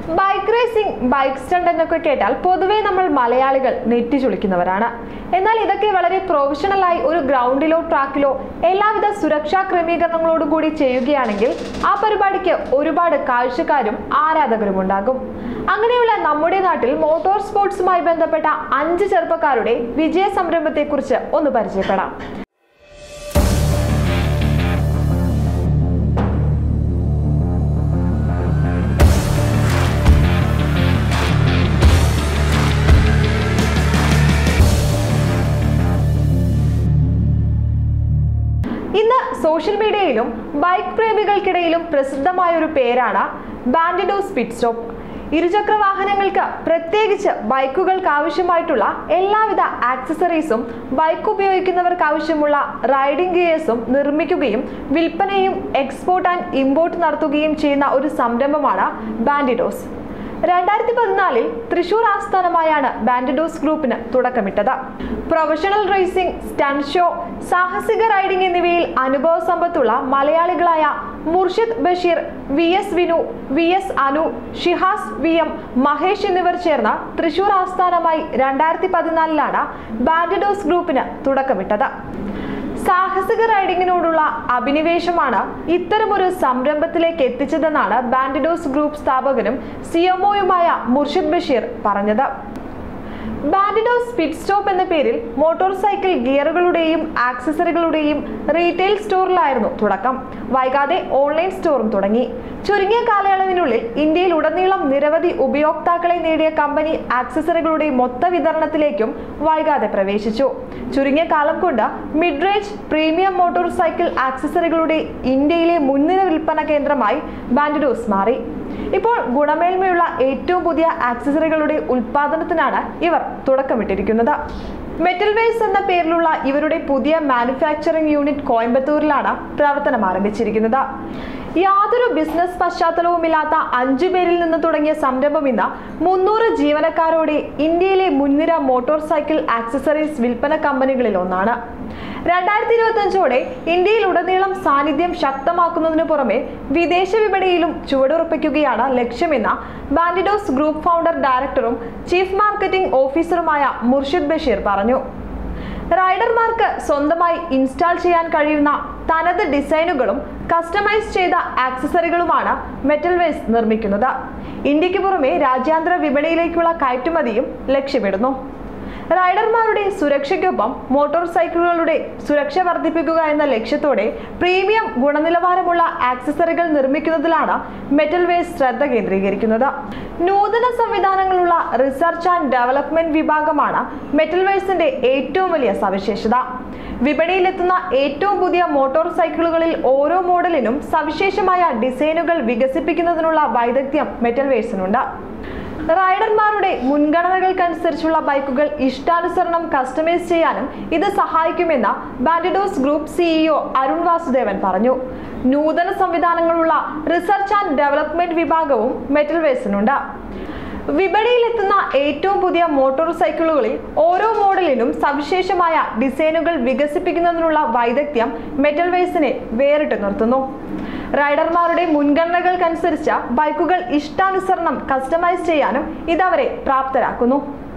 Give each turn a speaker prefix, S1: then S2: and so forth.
S1: bike racing bike stunt എന്നൊക്കെ കേട്ടാൽ പൊതുവെ നമ്മൾ മലയാളികൾ നെറ്റിച്ചുളിക്കുന്നവരാണ് എന്നാൽ ഇതൊക്കെ വളരെ പ്രൊഫഷണലായി ഒരു ഗ്രൗണ്ടിലോ ട്രാക്കിലോ എല്ലാവിധ സുരക്ഷാ ക്രമീകരണങ്ങളോടും കൂടി ചെയ്യുകയാണെങ്കിൽ ആ പരിപാടിക്ക് ഒരുപാട് കാഴ്ചക്കാരും ആരാധകരും ഉണ്ടാകും അങ്ങനെയുള്ള നമ്മുടെ നാട്ടിൽ മോട്ടോർ സ്പോർട്സുമായി ബന്ധപ്പെട്ട അഞ്ച് ചെറുപ്പക്കാരുടെ വിജയ സംരംഭത്തെക്കുറിച്ച് ഒന്ന് പരിചയപ്പെടാം ഇന്ന് സോഷ്യൽ മീഡിയയിലും ബൈക്ക് പ്രേമികൾക്കിടയിലും പ്രസിദ്ധമായ ഒരു പേരാണ് ബാൻഡിഡോ സ്പീഡ് സ്റ്റോപ്പ് ഇരുചക്ര വാഹനങ്ങൾക്ക് പ്രത്യേകിച്ച് ബൈക്കുകൾക്ക് ആവശ്യമായിട്ടുള്ള എല്ലാവിധ ആക്സസറീസും ബൈക്ക് ഉപയോഗിക്കുന്നവർക്ക് ആവശ്യമുള്ള റൈഡിംഗ് ഗിയേഴ്സും നിർമ്മിക്കുകയും വിൽപ്പനയും എക്സ്പോർട്ട് ആൻഡ് ഇമ്പോർട്ട് നടത്തുകയും ചെയ്യുന്ന ഒരു സംരംഭമാണ് ബാൻഡിഡോസ് രണ്ടായിരത്തി പതിനാലിൽ തൃശൂർ ആസ്ഥാനമായാണ് ബാൻഡിഡോസ് ഗ്രൂപ്പിന് തുടക്കമിട്ടത് പ്രൊഫഷണൽ റേസിംഗ് സ്റ്റണ്ട് ഷോ സാഹസിക റൈഡിംഗ് എന്നിവയിൽ അനുഭവ സമ്പത്തുള്ള മലയാളികളായ Murshid Basheer V S Vinu V S Anu Shihas V M Mahesh എന്നിവർ ചേർന്ന് തൃശൂർ ആസ്ഥാനമായി രണ്ടായിരത്തി പതിനാലിലാണ് ബാൻഡിഡോസ് ഗ്രൂപ്പിന് തുടക്കമിട്ടത് സാഹസിക റൈഡിങ്ങിനോടുള്ള അഭിനിവേശമാണ് ഇത്തരമൊരു സംരംഭത്തിലേക്ക് എത്തിച്ചതെന്നാണ് ബാൻഡിഡോസ് ഗ്രൂപ്പ് സ്ഥാപകനും സിഎംഒയുമായ മുർഷിദ് ബഷീർ പറഞ്ഞത് ബാൻഡിഡോസ് സ്പീഡ് സ്റ്റോപ്പ് എന്ന പേരിൽ മോട്ടോർ സൈക്കിൾ ഗിയറുകളുടെയും ആക്സസറികളുടെയും റീറ്റെയിൽ സ്റ്റോറിലായിരുന്നു തുടക്കം വൈകാതെ ഓൺലൈൻ സ്റ്റോറും തുടങ്ങി ചുരുങ്ങിയ കാലയളവിനുള്ളിൽ ഇന്ത്യയിൽ ഉടനീളം നിരവധി ഉപയോക്താക്കളെ നേടിയ കമ്പനി ആക്സസറികളുടെ മൊത്ത വിതരണത്തിലേക്കും വൈകാതെ പ്രവേശിച്ചു ചുരുങ്ങിയ കാലം കൊണ്ട് mid range premium motorcycle ആക്സസറികളുടെ ഇന്ത്യയിലെ മുൻനിര വിൽപ്പന കേന്ദ്രമായി ബാൻഡിഡോസ് മാറി ഇപ്പോൾ ഗുണമേന്മയുള്ള ഏറ്റവും പുതിയ ആക്സസറികളുടെ ഉൽപാദനത്തിനാണ് ഇവർ തുടക്കമിട്ടിരിക്കുന്നത് മെറ്റൽ വേസ് എന്ന പേരിലുള്ള ഇവരുടെ പുതിയ മാനുഫാക്ചറിംഗ് യൂണിറ്റ് കോയമ്പത്തൂരിലാണ് പ്രവർത്തനം ആരംഭിച്ചിരിക്കുന്നത് യാതൊരു ബിസിനസ് പശ്ചാത്തലവുമില്ലാത്ത അഞ്ചു പേരിൽ നിന്ന് തുടങ്ങിയ സംരംഭം ഇന്ന് മുന്നൂറ് ജീവനക്കാരോടെ ഇന്ത്യയിലെ മുൻനിര മോട്ടോർ സൈക്കിൾ ആക്സസറീസ് വിൽപ്പന കമ്പനികളിൽ ഒന്നാണ് രണ്ടായിരത്തി ഇരുപത്തഞ്ചോടെ ഇന്ത്യയിൽ ഉടനീളം സാന്നിധ്യം ശക്തമാക്കുന്നതിനു പുറമെ വിദേശ വിപണിയിലും ചുവടുറപ്പിക്കുകയാണ് ലക്ഷ്യമെന്ന് ബാൻഡിഡോസ് ഗ്രൂപ്പ് ഫൗണ്ടർ ഡയറക്ടറും ചീഫ് മാർക്കറ്റിംഗ് ഓഫീസറുമായ മുർഷിദ് ബഷീർ പറഞ്ഞു റൈഡർമാർക്ക് സ്വന്തമായി ഇൻസ്റ്റാൾ ചെയ്യാൻ കഴിയുന്ന തനത് ഡിസൈനുകളും കസ്റ്റമൈസ് ചെയ്ത ആക്സസറികളുമാണ് മെറ്റൽ വേസ് നിർമ്മിക്കുന്നത് ഇന്ത്യക്ക് പുറമെ രാജ്യാന്തര വിപണിയിലേക്കുള്ള കയറ്റുമതിയും ലക്ഷ്യമിടുന്നു റൈഡർമാരുടെ സുരക്ഷയ്ക്കൊപ്പം മോട്ടോർ സൈക്കിളുകളുടെ സുരക്ഷ വർദ്ധിപ്പിക്കുക എന്ന ലക്ഷ്യത്തോടെ പ്രീമിയം ഗുണനിലവാരമുള്ള ആക്സസറികൾ നിർമ്മിക്കുന്നതിലാണ് മെറ്റൽ വേസ് ശ്രദ്ധ കേന്ദ്രീകരിക്കുന്നത് നൂതന സംവിധാനങ്ങളുള്ള റിസർച്ച് ആൻഡ് ഡെവലപ്മെന്റ് വിഭാഗമാണ് മെറ്റൽ വേഴ്സിന്റെ ഏറ്റവും വലിയ സവിശേഷത വിപണിയിലെത്തുന്ന ഏറ്റവും പുതിയ മോട്ടോർ സൈക്കിളുകളിൽ ഓരോ മോഡലിനും സവിശേഷമായ ഡിസൈനുകൾ വികസിപ്പിക്കുന്നതിനുള്ള വൈദഗ്ധ്യം മെറ്റൽ വേഴ്സിനുണ്ട് റൈഡർമാരുടെ മുൻഗണനകൾക്കനുസരിച്ചുള്ള ബൈക്കുകൾ ഇഷ്ടാനുസരണം കസ്റ്റമൈസ് ചെയ്യാനും ഇത് സഹായിക്കുമെന്ന് Bandidos group CEO Arun Vasudevan പറഞ്ഞു നൂതന സംവിധാനങ്ങളുള്ള റിസർച്ച് ആൻഡ് ഡെവലപ്മെന്റ് വിഭാഗവും മെറ്റൽ വേസിനുണ്ട് വിപണിയിലെത്തുന്ന ഏറ്റവും പുതിയ മോട്ടോർ സൈക്കിളുകളിൽ ഓരോ മോഡലിനും സവിശേഷമായ ഡിസൈനുകൾ വികസിപ്പിക്കുന്നതിനുള്ള വൈദഗ്ധ്യം മെറ്റൽ വേസിനെ വേറിട്ട് നിർത്തുന്നു റൈഡർമാരുടെ മുൻഗണനകൾക്കനുസരിച്ച് ബൈക്കുകൾ ഇഷ്ടാനുസരണം കസ്റ്റമൈസ് ചെയ്യാനും ഇതവരെ പ്രാപ്തരാക്കുന്നു